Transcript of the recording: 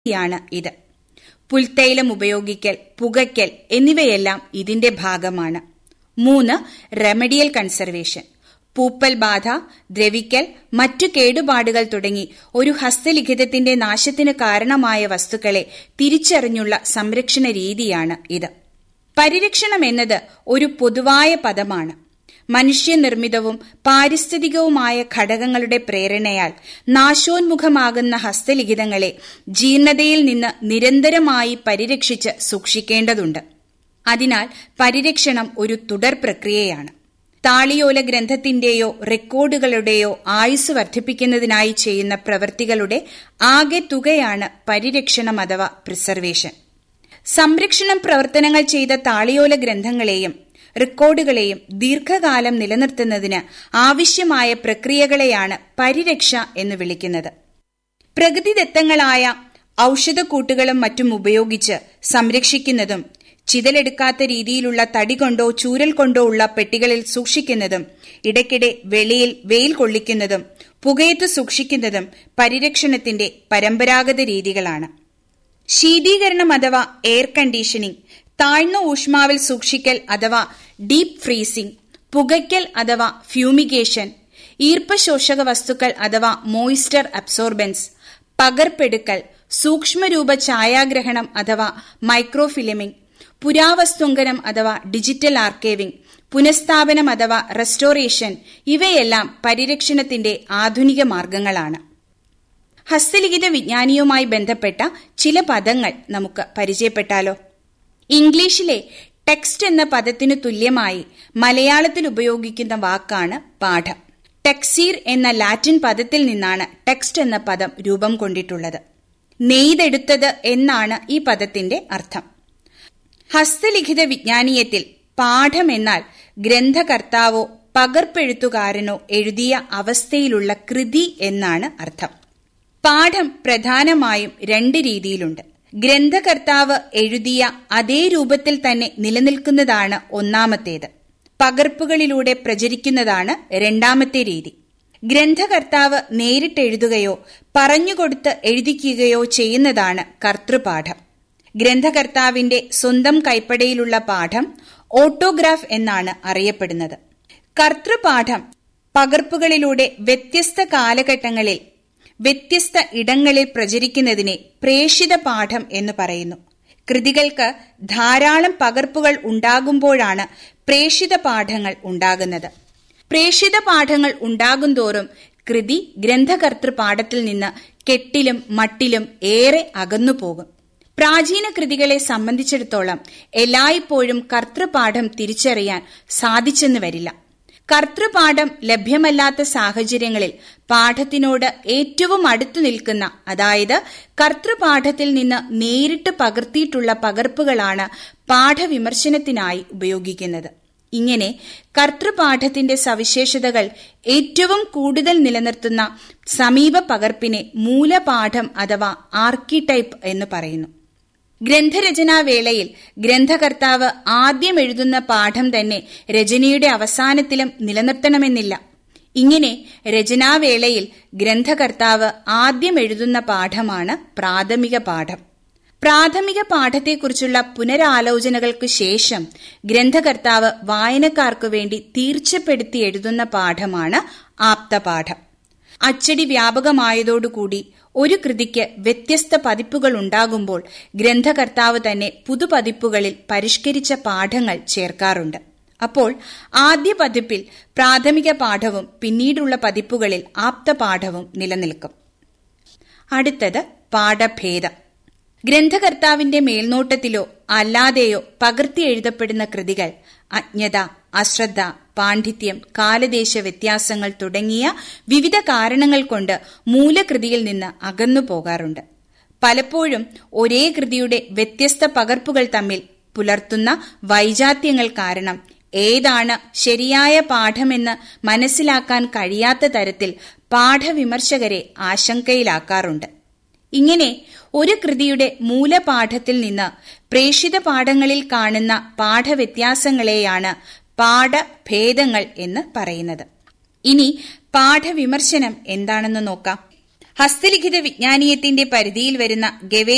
യാണ് ഇത് പുൽത്തൈലം ഉപയോഗിക്കൽ പുകയ്ക്കൽ എന്നിവയെല്ലാം ഇതിന്റെ ഭാഗമാണ് മൂന്ന് റെമഡിയൽ കൺസർവേഷൻ പൂപ്പൽ ബാധ ദ്രവിക്കൽ മറ്റു കേടുപാടുകൾ തുടങ്ങി ഒരു ഹസ്തലിഖിതത്തിന്റെ നാശത്തിന് കാരണമായ വസ്തുക്കളെ തിരിച്ചറിഞ്ഞുള്ള സംരക്ഷണ രീതിയാണ് ഇത് പരിരക്ഷണം എന്നത് ഒരു പൊതുവായ പദമാണ് മനുഷ്യനിർമ്മിതവും പാരിസ്ഥിതികവുമായ ഘടകങ്ങളുടെ പ്രേരണയാൽ നാശോന്മുഖമാകുന്ന ഹസ്തലിഖിതങ്ങളെ ജീർണതയിൽ നിന്ന് നിരന്തരമായി പരിരക്ഷിച്ച് സൂക്ഷിക്കേണ്ടതുണ്ട് അതിനാൽ പരിരക്ഷണം ഒരു തുടർ പ്രക്രിയയാണ് താളിയോല ഗ്രന്ഥത്തിന്റെയോ റെക്കോർഡുകളുടെയോ ആയുസ് വർദ്ധിപ്പിക്കുന്നതിനായി ചെയ്യുന്ന പ്രവൃത്തികളുടെ ആകെ തുകയാണ് പരിരക്ഷണം അഥവാ പ്രിസർവേഷൻ സംരക്ഷണം പ്രവർത്തനങ്ങൾ ചെയ്ത താളിയോല ഗ്രന്ഥങ്ങളെയും റെക്കോർഡുകളെയും ദീർഘകാലം നിലനിർത്തുന്നതിന് ആവശ്യമായ പ്രക്രിയകളെയാണ് പരിരക്ഷ എന്ന് വിളിക്കുന്നത് പ്രകൃതിദത്തങ്ങളായ ഔഷധക്കൂട്ടുകളും മറ്റും ഉപയോഗിച്ച് സംരക്ഷിക്കുന്നതും ചിതലെടുക്കാത്ത രീതിയിലുള്ള തടി കൊണ്ടോ ചൂരൽ കൊണ്ടോ ഉള്ള പെട്ടികളിൽ സൂക്ഷിക്കുന്നതും ഇടയ്ക്കിടെ വെളിയിൽ വെയിൽ കൊള്ളിക്കുന്നതും പുകയത്ത് സൂക്ഷിക്കുന്നതും പരിരക്ഷണത്തിന്റെ പരമ്പരാഗത രീതികളാണ് ശീതീകരണം അഥവാ എയർ കണ്ടീഷനിംഗ് താഴ്ന്ന ഊഷ്മാവിൽ സൂക്ഷിക്കൽ അഥവാ ഡീപ് ഫ്രീസിംഗ് പുകയ്ക്കൽ അഥവാ ഫ്യൂമിഗേഷൻ ഈർപ്പശോഷക വസ്തുക്കൾ അഥവാ മോയിസ്റ്റർ അബ്സോർബൻസ് പകർപ്പെടുക്കൽ സൂക്ഷ്മരൂപ ഛായാഗ്രഹണം അഥവാ മൈക്രോഫിലിമിംഗ് പുരാവസ്തുങ്കനം അഥവാ ഡിജിറ്റൽ ആർക്കൈവിംഗ് പുനഃസ്ഥാപനം അഥവാ റെസ്റ്റോറേഷൻ ഇവയെല്ലാം പരിരക്ഷണത്തിന്റെ ആധുനിക മാർഗങ്ങളാണ് ഹസ്തലിഖിത വിജ്ഞാനിയുമായി ബന്ധപ്പെട്ട ചില പദങ്ങൾ നമുക്ക് പരിചയപ്പെട്ടാലോ ഇംഗ്ലീഷിലെ ടെക്സ്റ്റ് എന്ന പദത്തിനു തുല്യമായി മലയാളത്തിൽ ഉപയോഗിക്കുന്ന വാക്കാണ് പാഠം ടെക്സീർ എന്ന ലാറ്റിൻ പദത്തിൽ നിന്നാണ് ടെക്സ്റ്റ് എന്ന പദം രൂപം കൊണ്ടിട്ടുള്ളത് നെയ്തെടുത്തത് എന്നാണ് ഈ പദത്തിന്റെ അർത്ഥം ഹസ്തലിഖിത വിജ്ഞാനീയത്തിൽ പാഠം എന്നാൽ ഗ്രന്ഥകർത്താവോ പകർപ്പെഴുത്തുകാരനോ എഴുതിയ അവസ്ഥയിലുള്ള കൃതി എന്നാണ് അർത്ഥം പാഠം പ്രധാനമായും രണ്ട് രീതിയിലുണ്ട് ഗ്രന്ഥകർത്താവ് എഴുതിയ അതേ രൂപത്തിൽ തന്നെ നിലനിൽക്കുന്നതാണ് ഒന്നാമത്തേത് പകർപ്പുകളിലൂടെ പ്രചരിക്കുന്നതാണ് രണ്ടാമത്തെ രീതി ഗ്രന്ഥകർത്താവ് നേരിട്ടെഴുതുകയോ പറഞ്ഞുകൊടുത്ത് എഴുതിക്കുകയോ ചെയ്യുന്നതാണ് കർത്തൃപാഠം ഗ്രന്ഥകർത്താവിന്റെ സ്വന്തം കൈപ്പടയിലുള്ള പാഠം ഓട്ടോഗ്രാഫ് എന്നാണ് അറിയപ്പെടുന്നത് കർത്തൃപാഠം പകർപ്പുകളിലൂടെ വ്യത്യസ്ത കാലഘട്ടങ്ങളിൽ വ്യത്യസ്ത ഇടങ്ങളിൽ പ്രചരിക്കുന്നതിനെ പ്രേഷിത പാഠം എന്ന് പറയുന്നു കൃതികൾക്ക് ധാരാളം പകർപ്പുകൾ ഉണ്ടാകുമ്പോഴാണ് പ്രേഷിത പാഠങ്ങൾ ഉണ്ടാകുന്നത് പ്രേഷിത പാഠങ്ങൾ ഉണ്ടാകുന്തോറും കൃതി ഗ്രന്ഥകർത്തൃ പാഠത്തിൽ നിന്ന് കെട്ടിലും മട്ടിലും ഏറെ അകന്നുപോകും പ്രാചീന കൃതികളെ സംബന്ധിച്ചിടത്തോളം എല്ലായ്പ്പോഴും കർത്തൃപാഠം തിരിച്ചറിയാൻ സാധിച്ചെന്ന് വരില്ല കർത്തൃപാഠം ലഭ്യമല്ലാത്ത സാഹചര്യങ്ങളിൽ പാഠത്തിനോട് ഏറ്റവും അടുത്തു നിൽക്കുന്ന അതായത് കർത്തൃപാഠത്തിൽ നിന്ന് നേരിട്ട് പകർത്തിയിട്ടുള്ള പകർപ്പുകളാണ് പാഠവിമർശനത്തിനായി ഉപയോഗിക്കുന്നത് ഇങ്ങനെ കർത്തൃപാഠത്തിന്റെ സവിശേഷതകൾ ഏറ്റവും കൂടുതൽ നിലനിർത്തുന്ന സമീപ പകർപ്പിനെ മൂലപാഠം അഥവാ ആർക്കിടൈപ്പ് എന്ന് പറയുന്നു ഗ്രന്ഥരചനാവേളയിൽ ഗ്രന്ഥകർത്താവ് ആദ്യം എഴുതുന്ന പാഠം തന്നെ രചനയുടെ അവസാനത്തിലും നിലനിർത്തണമെന്നില്ല ഇങ്ങനെ രചനാവേളയിൽ ഗ്രന്ഥകർത്താവ് ആദ്യം എഴുതുന്ന പാഠമാണ് പ്രാഥമിക പാഠം പ്രാഥമിക പാഠത്തെക്കുറിച്ചുള്ള പുനരാലോചനകൾക്കു ശേഷം ഗ്രന്ഥകർത്താവ് വായനക്കാർക്കു വേണ്ടി തീർച്ചപ്പെടുത്തി എഴുതുന്ന പാഠമാണ് ആപ്തപാഠം അച്ചടി വ്യാപകമായതോടുകൂടി ഒരു കൃതിക്ക് വ്യത്യസ്ത പതിപ്പുകൾ ഉണ്ടാകുമ്പോൾ ഗ്രന്ഥകർത്താവ് തന്നെ പുതുപതിപ്പുകളിൽ പരിഷ്കരിച്ച പാഠങ്ങൾ ചേർക്കാറുണ്ട് അപ്പോൾ ആദ്യ പതിപ്പിൽ പ്രാഥമിക പാഠവും പിന്നീടുള്ള പതിപ്പുകളിൽ ആപ്തപാഠവും നിലനിൽക്കും അടുത്തത് പാഠഭേദം ഗ്രന്ഥകർത്താവിന്റെ മേൽനോട്ടത്തിലോ അല്ലാതെയോ പകർത്തി എഴുതപ്പെടുന്ന കൃതികൾ അജ്ഞത അശ്രദ്ധ പാണ്ഡിത്യം കാലദേശ വ്യത്യാസങ്ങൾ തുടങ്ങിയ വിവിധ കാരണങ്ങൾ കൊണ്ട് മൂലകൃതിയിൽ നിന്ന് അകന്നു പോകാറുണ്ട് പലപ്പോഴും ഒരേ കൃതിയുടെ വ്യത്യസ്ത പകർപ്പുകൾ തമ്മിൽ പുലർത്തുന്ന വൈജാത്യങ്ങൾ കാരണം ഏതാണ് ശരിയായ പാഠമെന്ന് മനസ്സിലാക്കാൻ കഴിയാത്ത തരത്തിൽ പാഠവിമർശകരെ ആശങ്കയിലാക്കാറുണ്ട് ഇങ്ങനെ ഒരു കൃതിയുടെ മൂലപാഠത്തിൽ നിന്ന് പ്രേഷിത പാഠങ്ങളിൽ കാണുന്ന പാഠവ്യത്യാസങ്ങളെയാണ് പാഠഭേദങ്ങൾ എന്ന് പറയുന്നത് ഇനി പാഠവിമർശനം എന്താണെന്ന് നോക്കാം ഹസ്തലിഖിത വിജ്ഞാനീയത്തിന്റെ പരിധിയിൽ വരുന്ന ഗവേഷണ